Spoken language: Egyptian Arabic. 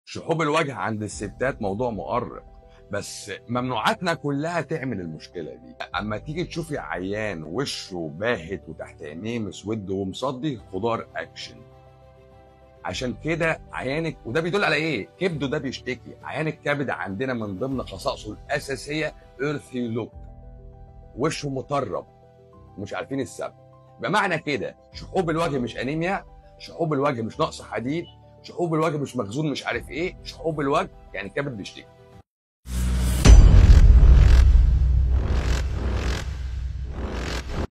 شحوب الوجه عند الستات موضوع مؤرق بس ممنوعاتنا كلها تعمل المشكله دي اما تيجي تشوفي عيان وشه باهت وتحت عينيه مسود ومصدي خضار اكشن عشان كده عيانك وده بيدل على ايه كبده ده بيشتكي عيان الكبد عندنا من ضمن خصائصه الاساسيه ايرثي لوك وشه مطرب ومش عارفين السبب بمعنى كده شحوب الوجه مش انيميا شحوب الوجه مش نقص حديد شحوب الوجه مش مخزون مش عارف ايه شحوب الوجه يعني الكبد بيشتكي